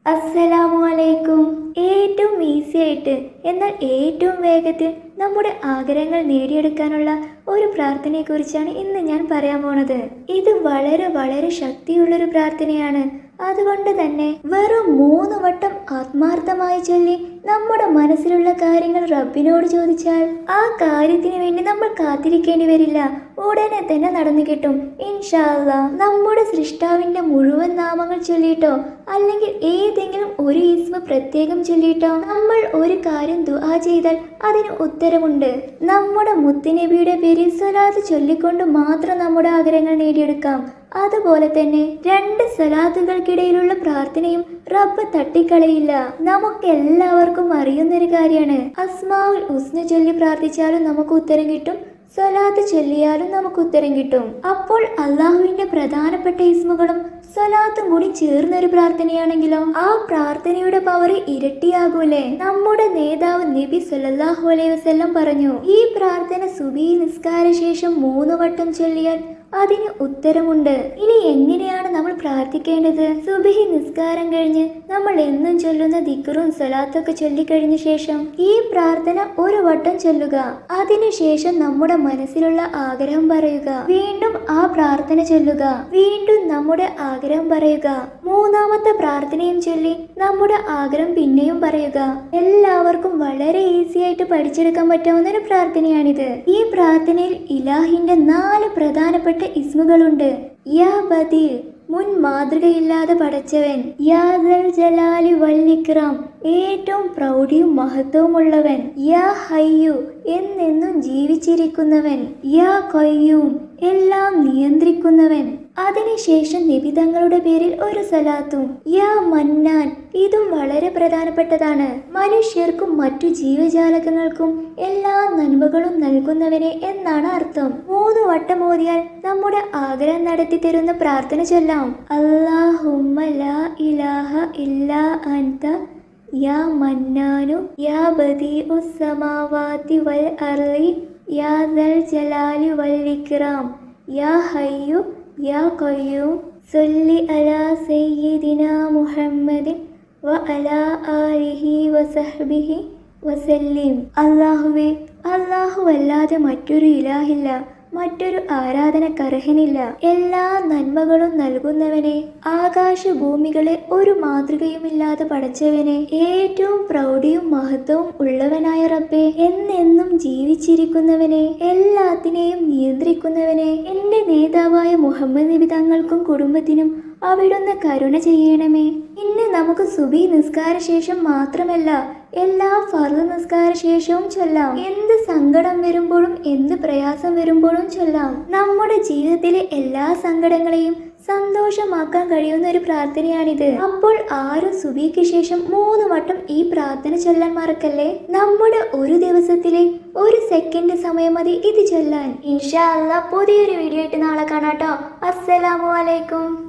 അസ്സലാമു അലൈക്കും ഏറ്റവും ഈസി ആയിട്ട് എന്നാൽ ഏറ്റവും വേഗത്തിൽ നമ്മുടെ ആഗ്രഹങ്ങൾ നേടിയെടുക്കാനുള്ള ഒരു പ്രാർത്ഥനയെക്കുറിച്ചാണ് ഇന്ന് ഞാൻ പറയാൻ പോണത് ഇത് വളരെ വളരെ ശക്തിയുള്ളൊരു പ്രാർത്ഥനയാണ് അതുകൊണ്ട് തന്നെ വെറും മൂന്ന് വട്ടം ആത്മാർത്ഥമായി ചൊല്ലി നമ്മുടെ മനസ്സിലുള്ള കാര്യങ്ങൾ റബ്ബിനോട് ചോദിച്ചാൽ ആ കാര്യത്തിന് വേണ്ടി നമ്മൾ കാത്തിരിക്കേണ്ടി വരില്ല ഉടനെ തന്നെ നടന്നു കിട്ടും ഇൻഷാല്ല നമ്മുടെ സൃഷ്ടാവിന്റെ മുഴുവൻ നാമങ്ങൾ ചൊല്ലിയിട്ടോ അല്ലെങ്കിൽ ഏതെങ്കിലും ഒരു ഇസ്മ പ്രത്യേകം ചൊല്ലിയിട്ടോ നമ്മൾ ഒരു കാര്യം ദുആ ചെയ്താൽ അതിന് ഉത്തരമുണ്ട് നമ്മുടെ മുത്തുനബിയുടെ പേരിൽ സ്വലാത്ത് ചൊല്ലിക്കൊണ്ട് മാത്രം നമ്മുടെ ആഗ്രഹങ്ങൾ നേടിയെടുക്കാം അതുപോലെ തന്നെ രണ്ട് സലാത്തുകൾക്കിടയിലുള്ള പ്രാർത്ഥനയും റബ്ബ് തട്ടിക്കളയില്ല നമുക്കെല്ലാവർക്കും അറിയുന്നൊരു കാര്യമാണ് അസ്മാവുൽ ഉസ്ന ചൊല്ലി പ്രാർത്ഥിച്ചാലും നമുക്ക് ഉത്തരം കിട്ടും സ്വലാത്ത് ചൊല്ലിയാലും നമുക്ക് ഉത്തരം കിട്ടും അപ്പോൾ അള്ളാഹുവിന്റെ പ്രധാനപ്പെട്ട ഇസ്മുകളും സ്വലാത്തും കൂടി ചേർന്നൊരു പ്രാർത്ഥനയാണെങ്കിലോ ആ പ്രാർത്ഥനയുടെ പവർ ഇരട്ടിയാകൂലേ നമ്മുടെ നേതാവ് നബി സല്ലല്ലാഹു അലൈഹി വസല്ലം പറഞ്ഞു ഈ പ്രാർത്ഥന സുബി നിസ്കാര ശേഷം മൂന്ന് വട്ടം ചൊല്ലിയാൽ അതിന് ഉത്തരമുണ്ട് ഇനി എങ്ങനെയാണ് നമ്മൾ പ്രാർത്ഥിക്കേണ്ടത് സുബഹി നിസ്കാരം കഴിഞ്ഞ് നമ്മൾ എന്നും ചൊല്ലുന്ന ദിക്കറും സ്വലാത്തൊക്കെ ചൊല്ലിക്കഴിഞ്ഞ ശേഷം ഈ പ്രാർത്ഥന ഒരു വട്ടം ചൊല്ലുക അതിനുശേഷം നമ്മുടെ മനസ്സിലുള്ള ആഗ്രഹം പറയുക വീണ്ടും ആ പ്രാർത്ഥന ചൊല്ലുക വീണ്ടും നമ്മുടെ ആഗ്രഹം പറയുക മൂന്നാമത്തെ പ്രാർത്ഥനയും ചൊല്ലി നമ്മുടെ ആഗ്രഹം പിന്നെയും പറയുക എല്ലാവർക്കും വളരെ ഈസി ആയിട്ട് പഠിച്ചെടുക്കാൻ പറ്റാവുന്ന ഒരു പ്രാർത്ഥനയാണിത് ഈ പ്രാർത്ഥനയിൽ ഇലാഹിന്റെ നാല് പ്രധാനപ്പെട്ട ഇസ്മുകളുണ്ട് യാ ബദീർ മുൻ മാതൃകയില്ലാതെ പടച്ചവൻ യാദൽ ജലാലി വല്ലിക്രാം ഏറ്റവും പ്രൗഢിയും മഹത്വമുള്ളവൻ യാ ഹയ്യു എന്നെന്നും ജീവിച്ചിരിക്കുന്നവൻ യാ കൊയ്യൂം എല്ലാം നിയന്ത്രിക്കുന്നവൻ അതിനുശേഷം നിബിതങ്ങളുടെ പേരിൽ ഒരു സലാത്തും യാ മന്നാൻ ഇതും വളരെ പ്രധാനപ്പെട്ടതാണ് മനുഷ്യർക്കും മറ്റു ജീവജാലകങ്ങൾക്കും എല്ലാ നന്മകളും നൽകുന്നവനെ എന്നാണ് അർത്ഥം മൂന്ന് വട്ടം ഓതിയാൽ നമ്മുടെ ആഗ്രഹം നടത്തി തരുന്ന പ്രാർത്ഥന ചൊല്ലാം അല്ലാഹുമ്മ ലാ ഇലാഹ ഇല്ലാ അൻത യാ മന്നാനു യാ ബദീഉ സമാവാതി വൽ അർളി യാ ദൽ ജലാലി വൽ ഇക്റാം യാ ഹയ്യു യാ ഖയ്യൂം സല്ലി അലാ സയ്യിദിനാ മുഹമ്മദിൻ വ അലാ ആലിഹി വസഹ്ബിഹി വസല്ലിം അല്ലാഹുവേ അല്ലാഹു അല്ലാതെ മറ്റൊരു ഇലാഹില്ല മറ്റൊരു ആരാധനക്കർഹനില്ല എല്ലാ നന്മകളും നൽകുന്നവനെ ആകാശഭൂമികളെ ഒരു മാതൃകയുമില്ലാതെ പടച്ചവനെ ഏറ്റവും പ്രൗഢിയും മഹത്വവും ഉള്ളവനായ റബ്ബെ എന്നെന്നും ജീവിച്ചിരിക്കുന്നവനെ എല്ലാത്തിനെയും നിയന്ത്രിക്കുന്നവനെ എന്റെ നേതാവായ മുഹമ്മദ് നബി തങ്ങൾക്കും കുടുംബത്തിനും അവിടുന്ന് കരുണ ചെയ്യണമേ ഇന്ന് നമുക്ക് സുബി നിസ്കാര ശേഷം മാത്രമല്ല എല്ലാ ഫർദ് നിസ്കാര ശേഷവും ചൊല്ലാം എന്ത് സങ്കടം വരുമ്പോഴും എന്ത് പ്രയാസം വരുമ്പോഴും ചൊല്ലാം നമ്മുടെ ജീവിതത്തിലെ എല്ലാ സങ്കടങ്ങളെയും സന്തോഷമാക്കാൻ കഴിയുന്ന ഒരു പ്രാർത്ഥനയാണിത് അപ്പോൾ ആരും സുബിക്ക് ശേഷം മൂന്ന് വട്ടം ഈ പ്രാർത്ഥന ചൊല്ലാൻ മറക്കല്ലേ നമ്മുടെ ഒരു ദിവസത്തിലെ ഒരു സെക്കൻഡ് സമയം മതി ഇത് ചൊല്ലാൻ ഇൻഷാ അല്ലാ പുതിയൊരു വീഡിയോ ആയിട്ട് നാളെ കാണാട്ടോ അസ്സലാമു അലൈക്കും